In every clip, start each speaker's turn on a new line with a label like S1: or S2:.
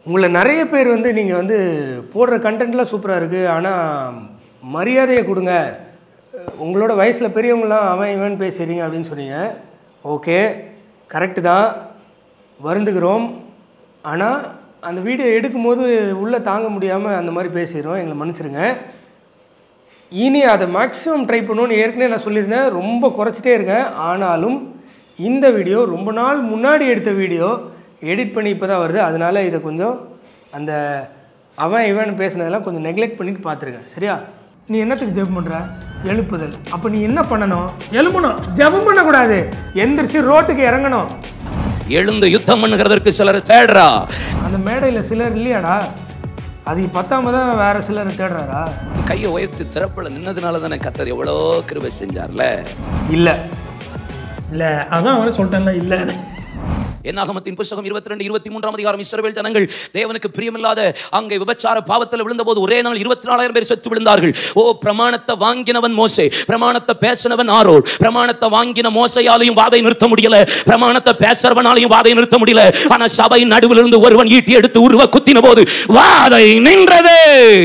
S1: உங்களை நிறைய பேர் வந்து நீங்கள் வந்து போடுற கண்டென்ட்லாம் சூப்பராக இருக்குது ஆனால் மரியாதையை கொடுங்க உங்களோட வயசில் பெரியவங்களாம் அவன் இவன் பேசுகிறீங்க அப்படின்னு சொன்னீங்க ஓகே கரெக்டு தான் வருந்துகிறோம் ஆனால் அந்த வீடியோ எடுக்கும்போது உள்ளே தாங்க முடியாமல் அந்த மாதிரி பேசிடுறோம் எங்களை மன்னிச்சிருங்க இனி அதை மேக்ஸிமம் ட்ரை பண்ணணும்னு ஏற்கனவே நான் சொல்லியிருந்தேன் ரொம்ப குறைச்சிட்டே இருக்கேன் ஆனாலும் இந்த வீடியோ ரொம்ப நாள் முன்னாடி எடுத்த வீடியோ எடிட் பண்ணி இப்போ தான் வருது அதனால இதை கொஞ்சம் அந்த அவன் இவன் பேசுனதெல்லாம் கொஞ்சம் நெக்லெக்ட் பண்ணிட்டு பார்த்துருங்க சரியா நீ என்னத்துக்கு ஜெபம் பண்ணுற எழுப்புதல் அப்போ நீ என்ன பண்ணணும்
S2: எழுமணும்
S1: ஜெபம் பண்ணக்கூடாது எந்திரிச்சு ரோட்டுக்கு இறங்கணும்
S3: எழுந்து யுத்தம் பண்ணுகிறதற்கு சிலர் தேடுறா
S1: அந்த மேடையில் சிலர் இல்லையாடா அது பத்தாம தான் வேற சிலர் தேடுறாரா
S3: கையை உயர்த்தி திறப்புல நின்னதுனால தானே கத்தர் எவ்வளோ கிருபை செஞ்சார்ல
S1: இல்லை
S2: இல்ல அதான் அவனே சொல்லிட்டேன்ல இல்லன்னு
S3: என்னாகமத்தின் புஸ்தகம் இருபத்தி ரெண்டு இருபத்தி மூன்றாம் அதிகாரம் இஸ்ரவேல் ஜனங்கள் தேவனுக்கு பிரியமில்லாத அங்கே விபச்சார பாவத்தில் விழுந்தபோது ஒரே நாள் இருபத்தி நாலாயிரம் பேர் செத்து விழுந்தார்கள் ஓ பிரமாணத்தை வாங்கினவன் மோசே பிரமாணத்தை பேசினவன் ஆரோல் பிரமாணத்தை வாங்கின மோசையாலையும் வாதை நிறுத்த முடியல பிரமாணத்தை பேசுறவனாலையும் வாதை நிறுத்த முடியல ஆனா சபை நடுவில் இருந்து ஒருவன் ஈட்டி எடுத்து உருவ குத்தின போது வாதை நின்றது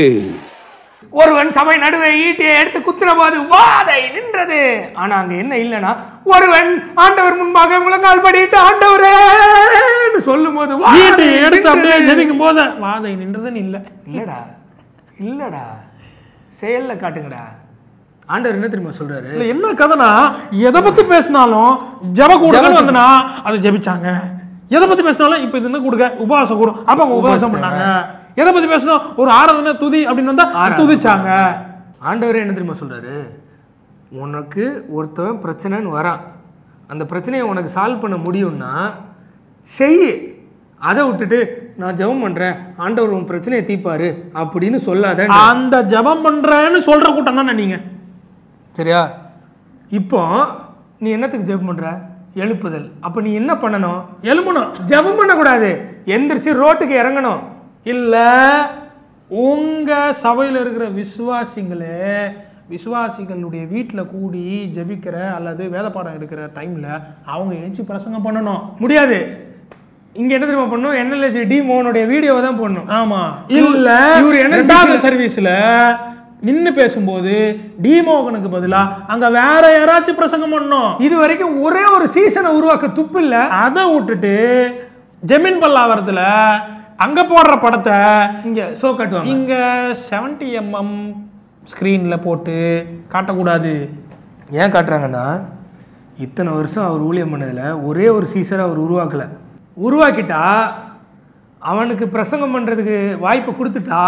S1: ஒருவன் சபை நடுவே ஈட்டியை எடுத்து குத்துன போது வாதை நின்றது ஆனா அங்க என்ன இல்லைன்னா ஒருவன் ஆண்டவர் முன்பாக முழங்கால் படிட்டு ஆண்டவரே சொல்லும் போது வாதை
S2: வீட்டை எடுத்து அப்படியே
S1: நின்றது.
S2: ஜெபிக்கும் போது வாதை நின்றதுன்னு இல்லை
S1: இல்லடா இல்லடா செயல்ல காட்டுங்கடா ஆண்டவர் என்ன தெரியுமா சொல்றாரு
S2: இல்ல என்ன கதைனா எதை பத்தி பேசினாலும் ஜெப கூடுதல் வந்துனா அதை ஜெபிச்சாங்க எதை பத்தி பேசினாலும் இப்போ இது என்ன கொடுக்க உபவாசம் கூடும் அப்ப அவங்க உபவாசம் பண்ணாங்க எதை பத்தி பேசணும் ஒரு ஆராதனை துதி அப்படின்னு வந்தா துதிச்சாங்க
S1: ஆண்டவர் என்ன தெரியுமா சொல்றாரு உனக்கு ஒருத்தவன் பிரச்சனைன்னு வரான் அந்த பிரச்சனையை உனக்கு சால்வ் பண்ண முடியும்னா செய் அதை விட்டுட்டு நான் ஜெபம் பண்றேன் ஆண்டவர் உன் பிரச்சனையை தீப்பாரு அப்படின்னு சொல்லாத
S2: அந்த ஜெபம் பண்றேன்னு சொல்ற கூட்டம் தானே நீங்க
S1: சரியா இப்போ நீ என்னத்துக்கு ஜெபம் பண்ற எழுப்புதல் அப்போ நீ என்ன பண்ணணும்
S2: எழுமணும்
S1: ஜெபம் பண்ணக்கூடாது எந்திரிச்சு ரோட்டுக்கு இறங்கணும்
S2: இல்ல உங்க சபையில இருக்கிற விசுவாசிங்களே விசுவாசிகளுடைய வீட்டில் கூடி ஜெபிக்கிற அல்லது வேத பாடம் எடுக்கிற டைம்ல அவங்க ஏஞ்சி பிரசங்கம் பண்ணணும்
S1: முடியாது இங்க என்ன தெரியுமா பண்ணணும் என்எல்ஜி டி மோகனுடைய வீடியோவை தான் போடணும்
S2: ஆமா
S1: இவரு-
S2: இல்ல
S1: இவரு என்ன
S2: ரெண்டாவது
S1: செய்ய-
S2: சர்வீஸ்ல நின்னு பேசும்போது டிமோகனுக்கு பதிலா அங்க வேற யாராச்சும் பிரசங்கம் பண்ணணும்
S1: இது வரைக்கும் ஒரே ஒரு சீசனை உருவாக்க துப்பு இல்ல
S2: அதை விட்டுட்டு ஜெமின் பல்லாவரத்துல அங்க போடுற படத்தை
S1: இங்க ஷோ காட்டுவாங்க
S2: இங்க 70 எம்எம் ஸ்க்ரீன்ல போட்டு காட்டக்கூடாது
S1: ஏன் காட்டுறாங்கன்னா இத்தனை வருஷம் அவர் ஊழியம் பண்ணதுல ஒரே ஒரு சீசரை அவர் உருவாக்கல உருவாக்கிட்டா அவனுக்கு பிரசங்கம் பண்றதுக்கு வாய்ப்பை கொடுத்துட்டா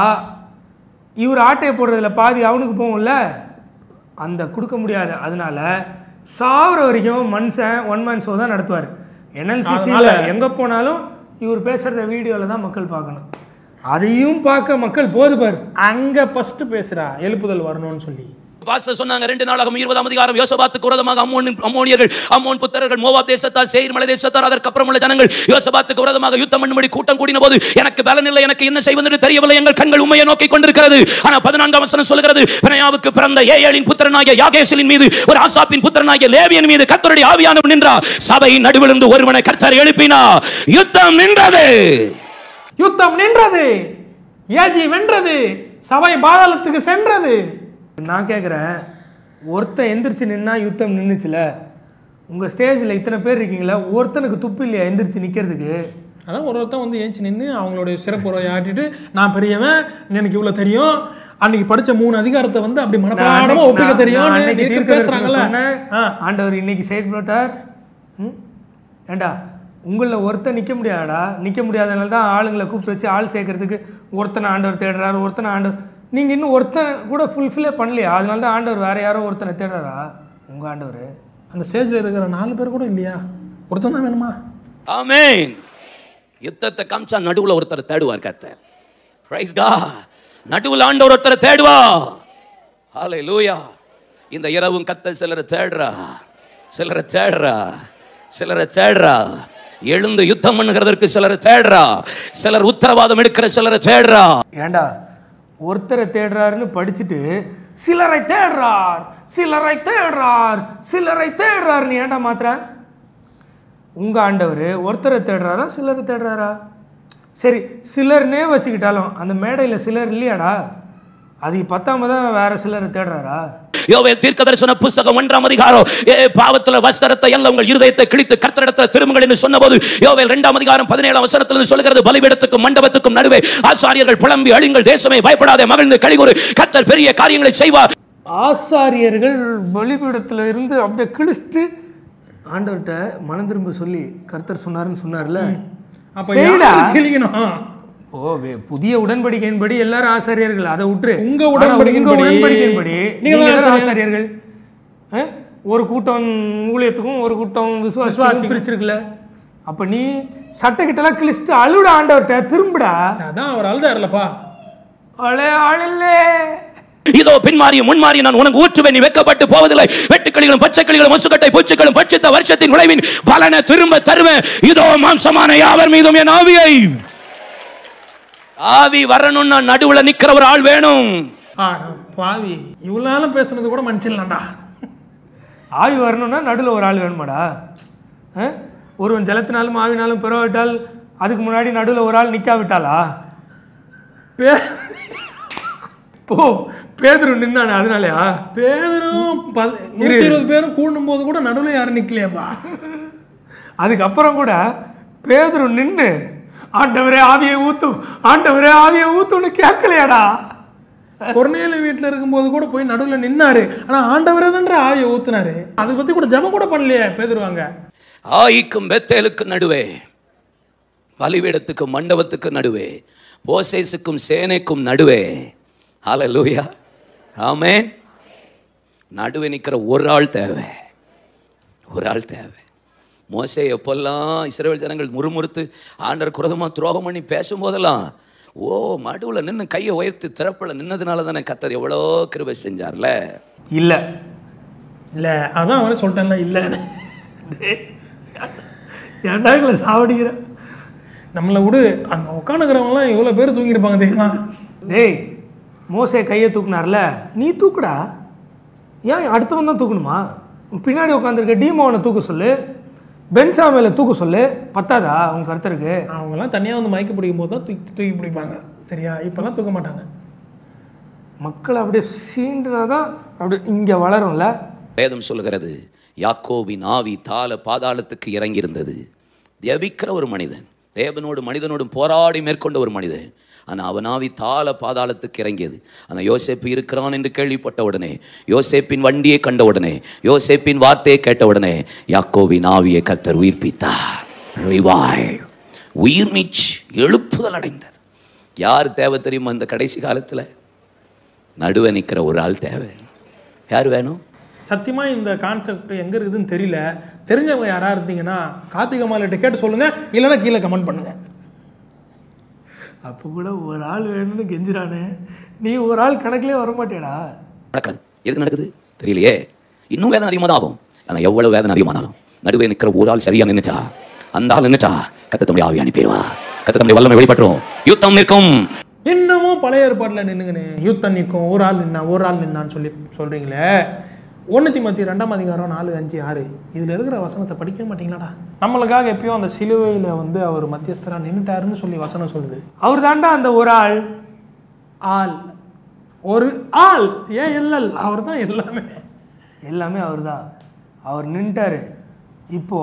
S1: இவர் ஆட்டையை போடுறதுல பாதி அவனுக்கு போகும்ல அந்த கொடுக்க முடியாது அதனால சாவர வரைக்கும் மனுஷன் ஒன் மேன் ஷோ தான் நடத்துவார் என்எல்சிசியில் எங்கே போனாலும் இவர் பேசுகிறத வீடியோவில் தான் மக்கள் பார்க்கணும் அதையும் பார்க்க மக்கள் போது பாரு
S2: அங்க ஃபர்ஸ்ட் பேசுறா எழுப்புதல் வரணும்னு சொல்லி
S3: பாஸ்டர் சொன்னாங்க ரெண்டு நாளாகும் இருபதாம் அதிகாரம் யோசபாத்துக்கு விரோதமாக அம்மோன் அம்மோனியர்கள் அம்மோன் புத்தர்கள் மோவாப் தேசத்தார் சேர் மலை தேசத்தார் அதற்கப்புறம் உள்ள ஜனங்கள் யோசபாத்துக்கு விரோதமாக யுத்தம் பண்ணும்படி கூட்டம் கூடின போது எனக்கு பலன் இல்லை எனக்கு என்ன செய்வது தெரியவில்லை எங்கள் கண்கள் உண்மையை நோக்கி கொண்டிருக்கிறது ஆனா பதினான்காம் வசனம் சொல்கிறது பிணையாவுக்கு பிறந்த ஏஏலின் புத்திரனாகிய யாகேசலின் மீது ஒரு ஆசாப்பின் புத்திரனாகிய லேவியன் மீது கர்த்தருடைய ஆவியானவர் நின்றார் சபை நடுவிலிருந்து ஒருவனை கர்த்தர் எழுப்பினா யுத்தம் நின்றது
S2: யுத்தம் நின்றது ஏஜி வென்றது சபை பாதாளத்துக்கு சென்றது
S1: நான் கேட்குறேன் ஒருத்தன் எந்திரிச்சு நின்னா யுத்தம் நின்றுச்சுல உங்கள் ஸ்டேஜில் இத்தனை பேர் இருக்கீங்களா ஒருத்தனுக்கு துப்பு இல்லையா எந்திரிச்சு நிற்கிறதுக்கு
S2: அதான் ஒரு ஒருத்தன் வந்து ஏஞ்சி நின்று அவங்களுடைய சிறப்புரை ஆட்டிட்டு நான் பெரியவன் எனக்கு இவ்வளோ தெரியும் அன்னைக்கு படிச்ச மூணு அதிகாரத்தை வந்து அப்படி மனப்பாடமா ஒப்பிக்க தெரியும் பேசுறாங்கல்ல ஆ.
S1: ஆண்டவர் இன்னைக்கு செயல்பட்டார் ம் ஏண்டா உங்களில் ஒருத்தன் நிற்க முடியாதா நிற்க முடியாதனால தான் ஆளுங்களை கூப்பிட்டு வச்சு ஆள் சேர்க்கறதுக்கு ஒருத்தனை ஆண்டவர் தேடுறாரு ஒருத்தனை ஆண்டவர் நீங்கள் இன்னும் ஒருத்தனை கூட ஃபுல்ஃபில்லே பண்ணலையா அதனால தான் ஆண்டவர் வேற யாரோ ஒருத்தனை தேடுறாரா உங்கள் ஆண்டவர்
S2: அந்த ஸ்டேஜில் இருக்கிற நாலு பேர் கூட இல்லையா ஒருத்தன் தான் வேணுமா
S3: ஆமென் யுத்தத்தை காமிச்சா நடுவுல ஒருத்தர் தேடுவார் கர்த்தர் பிரைஸ் கா நடுவுல ஆண்டவர் ஒருத்தர் தேடுவா ஹalleluya இந்த இரவும் கர்த்தர் சிலரை தேடுறா சிலரை தேடுறா சிலரை தேடுறா எழுந்து யுத்தம் பண்ணுகிறதற்கு சிலரை தேடுறா சிலர் உத்தரவாதம் எடுக்கிற சிலரை தேடுறா
S1: ஏண்டா ஒருத்தரை தேடுறாருன்னு படிச்சுட்டு சிலரை தேடுறார் சிலரை தேடுறார் சிலரை தேடுறாருன்னு ஏன்டா மாத்திர உங்கள் ஆண்டவர் ஒருத்தரை தேடுறாரா சிலரை தேடுறாரா சரி சிலர்னே வச்சுக்கிட்டாலும் அந்த மேடையில் சிலர் இல்லையாடா அதுக்கு பத்தாம தான் வேற சிலர் தேடுறாரா
S3: யோவேல் தீர்க்க தரிசன புஸ்தகம் ஒன்றாம் அதிகாரம் ஏ பாவத்துல வஸ்திரத்தை எல்லாம் உங்கள் இருதயத்தை கிழித்து கர்த்தரிடத்துல திரும்புங்கள் என்று சொன்னபோது யோவேல் இரண்டாம் அதிகாரம் பதினேழாம் வசனத்தில் சொல்லுகிறது பலிபீடத்துக்கும் மண்டபத்துக்கும் நடுவே ஆசாரியர்கள் புலம்பி அழிங்கள் தேசமே பயப்படாதே மகிழ்ந்து கழிகூறு கர்த்தர் பெரிய காரியங்களை செய்வார்
S1: ஆசாரியர்கள் பலிபீடத்தில் இருந்து அப்படியே கிழிச்சிட்டு ஆண்டவர்கிட்ட மனம் திரும்ப சொல்லி கர்த்தர் சொன்னாருன்னு சொன்னார்ல
S2: அப்ப
S1: செய்டா.
S2: யாரு கிழிக்கணும்
S1: ஓ வே- புதிய உடன்படிக்கையின்படி எல்லாரும் ஆசாரியர்கள் அதை விட்டுரு
S2: உங்க
S1: ஆனா
S2: உடன்படிக்கையின்படி-
S1: உங்க உடன்படிக்கையின்படி
S2: நீங்க
S1: நீங்க
S2: தான்
S1: தான்
S2: ஆசாரியர்.
S1: ஆசாரியர்கள் ஆ? ஒரு கூட்டம் ஊழியத்துக்கும் ஒரு கூட்டம் விசுவாசத்துக்கும் பிரிச்சிருக்குல்ல அப்ப நீ சட்டைக்கிட்டலாம் கிழிச்சிட்டு அழுட ஆண்டவர்கிட்ட திரும்புடா
S2: அதான் அவர் அழுதாருலப்பா
S1: அழே அழலே
S3: இதோ பின்மாறி முன்மாறி நான் உனக்கு ஊற்றுவேன் நீ வெட்கப்பட்டு போவதில்லை வெட்டுக்கிளிகளும் பச்சைக்கிளிகளும் முசுக்கட்டை பூச்சிகளும் பட்சித்த வருஷத்தின் விளைவின் பலனை திரும்ப தருவேன் இதோ மாம்சமான யாவர் மீதும் என் ஆவியை ஆவி வரணும்னா நடுவுல நிக்கிற ஒரு ஆள் வேணும்
S2: ஆடா பாவி இவ்வளவு நேரம் பேசுனது கூட மன்னிச்சிடலாம்டா
S1: ஆவி வரணும்னா நடுவில் ஒரு ஆள் வேணுமாடா ஆ? ஒருவன் ஜலத்தினாலும் ஆவினாலும் பிறவிட்டால் அதுக்கு முன்னாடி நடுவில் ஒரு ஆள் நிற்காவிட்டாளா
S2: பே
S1: போ பேதுரு நின்னானே அதனாலயா
S2: பேதரும் பத- நூத்தி இருபது பேரும் கூடும் போது கூட நடுவில் யாரும் நிக்கலையாப்பா
S1: அதுக்கப்புறம் கூட பேதுரு நின்று ஆண்டவரே ஆவியை ஊத்தும் ஆண்டவரே ஆவியை ஊத்தும்னு கேட்கலையாடா
S2: கொர்நேலு வீட்டில் இருக்கும்போது கூட போய் நடுவில் நின்னாரு ஆனா ஆண்டவரே தான்ற ஆவியை ஊத்துனாரு அதை பத்தி கூட ஜெபம் கூட பண்ணலையே பேதுருவாங்க
S3: ஆயிக்கும் பெத்தேலுக்கு நடுவே பலிபீடத்துக்கு மண்டபத்துக்கு நடுவே போசேசுக்கும் சேனைக்கும் நடுவே ஹalleluya ஆமென் நடுவே நிக்கிற ஒரு ஆள் தேவை ஒரு ஆள் தேவை மோசே எப்பெல்லாம் இஸ்ரேல் ஜனங்கள் முறுமுறுத்து ஆண்டர் குரதமா துரோகம் பண்ணி பேசும்போதெல்லாம் ஓ நடுவில் நின்று கையை உயர்த்தி திறப்பில் நின்னதுனால தானே கத்தர் எவ்வளோ கிருபை செஞ்சார்ல
S1: இல்லை
S2: இல்ல அதான் அவரே சொல்லிட்டேன்ல இல்லைன்னு
S1: ஏன்டா எங்களை சாவடிக்கிற
S2: நம்மளை விடு அங்க உட்காந்துக்கிறவங்களாம் எவ்வளவு பேர் தூங்கியிருப்பாங்க தெரியுமா
S1: டேய் மோசே கையை தூக்குனார்ல நீ தூக்குடா ஏன் அடுத்தவன் தான் தூக்கணுமா பின்னாடி உட்காந்துருக்க டீமோவனை தூக்க சொல்லு பென்சா மேலே தூக்க சொல்லு பத்தாதா உங்க கருத்தருக்கு
S2: அவங்கெல்லாம் தனியா வந்து மயக்க பிடிக்கும் போது தான் தூக்கி தூக்கி பிடிப்பாங்க சரியா இப்பெல்லாம் தூக்க மாட்டாங்க
S1: மக்களை அப்படியே சீண்டுனாதான் அப்படியே இங்கே வளரும்ல
S3: வேதம் சொல்லுகிறது யாக்கோபின் ஆவி தாள பாதாளத்துக்கு இறங்கியிருந்தது ஜெபிக்கிற ஒரு மனிதன் தேவனோடு மனிதனோடும் போராடி மேற்கொண்ட ஒரு மனிதன் ஆனால் அவன் ஆவி தாள பாதாளத்துக்கு இறங்கியது ஆனால் யோசேப்பு இருக்கிறான் என்று கேள்விப்பட்ட உடனே யோசேப்பின் வண்டியை கண்ட உடனே யோசேப்பின் வார்த்தையை கேட்ட உடனே யாக்கோபின் ஆவியை கர்த்தர் உயிர்ப்பித்தார் ரிவாய் உயிர் மீச்சு எழுப்புதல் அடைந்தது யார் தேவை தெரியுமா இந்த கடைசி காலத்தில் நடுவே நிற்கிற ஒரு ஆள் தேவை யார் வேணும்
S2: சத்தியமா இந்த கான்செப்ட் எங்க இருக்குதுன்னு தெரியல தெரிஞ்சவங்க யாரா இருந்தீங்கன்னா கார்த்திகை மாலிட்ட கேட்டு சொல்லுங்க இல்லைன்னா கீழே கமெண்ட் பண்ணுங்க
S1: அப்போ கூட ஒரு ஆள் வேணும்னு கெஞ்சிரானே நீ ஒரு ஆள் கணக்கிலே வரமாட்டேடா
S3: நடக்காது எதுக்கு நடக்குது தெரியலையே இன்னும் வேதனை அதிகமாக தான் ஆகும் ஆனால் எவ்வளவு வேதனை அதிகமானாலும் நடுவே நிற்கிற ஒரு ஆள் சரியா நின்னுச்சா அந்த ஆள் நின்னுச்சா கத்த தம்பி ஆவி அனுப்பிடுவா கத்த தம்பி வல்லமை வெளிப்பட்டுரும் யுத்தம் நிற்கும்
S2: இன்னமும் பழைய ஏற்பாட்டில் நின்னுங்கன்னு யூத்தன் நிற்கும் ஒரு ஆள் நின்னா ஒரு ஆள் நின்னான்னு சொல்லி சொல்றீங்களே ஒன்று திமுத்தி ரெண்டாம் அதிகாரம் நாலு அஞ்சு ஆறு இதில் இருக்கிற வசனத்தை படிக்க மாட்டீங்களாடா நம்மளுக்காக எப்பயும் அந்த சிலுவையில் வந்து அவர் மத்தியஸ்தராக நின்றுட்டாருன்னு சொல்லி வசனம் சொல்லுது
S1: அவர் தாண்டா அந்த ஒரு ஆள்
S2: ஆள் ஒரு ஆள் ஏன் இல்லல் அவர் தான் எல்லாமே
S1: எல்லாமே அவர் தான் அவர் நின்ட்டாரு இப்போ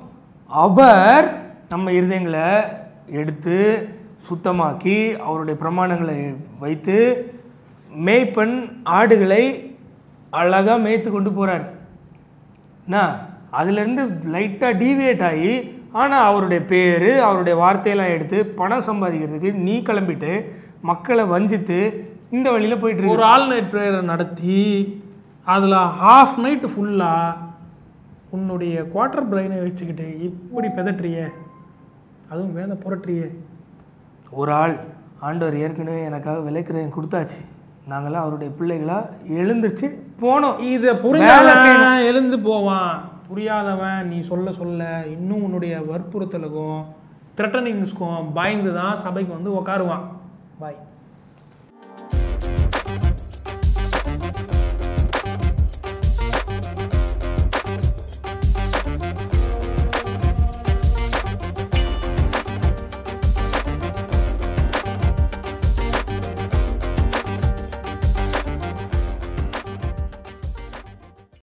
S1: அவர் நம்ம இருதயங்களை எடுத்து சுத்தமாக்கி அவருடைய பிரமாணங்களை வைத்து மேய்ப்பன் ஆடுகளை அழகாக மேய்த்து கொண்டு போகிறார் என்ன அதுலேருந்து லைட்டாக டீவியேட் ஆகி ஆனால் அவருடைய பேர் அவருடைய வார்த்தையெல்லாம் எடுத்து பணம் சம்பாதிக்கிறதுக்கு நீ கிளம்பிட்டு மக்களை வஞ்சித்து இந்த வழியில் போயிட்டு இருக்கு
S2: ஒரு ஆல் நைட் ப்ரேயரை நடத்தி அதில் ஹாஃப் நைட்டு ஃபுல்லாக உன்னுடைய குவார்ட்டர் பிரெயினை வச்சுக்கிட்டு இப்படி பெதட்டுறியே அதுவும் வேத புரட்டுறியே
S1: ஒரு ஆள் ஆண்டவர் ஏற்கனவே எனக்காக விலைக்கிறேன் கொடுத்தாச்சு நாங்களாம் அவருடைய பிள்ளைகளா எழுந்துச்சு போனோம்
S2: இதை
S1: வேலை
S2: புரிஞ்சாதவன் எழுந்து போவான் புரியாதவன் நீ சொல்ல சொல்ல இன்னும் உன்னுடைய வற்புறுத்தலுக்கும் த்ரெட்டனிங்ஸ்க்கும் பயந்து தான் சபைக்கு வந்து உக்காருவான் பாய்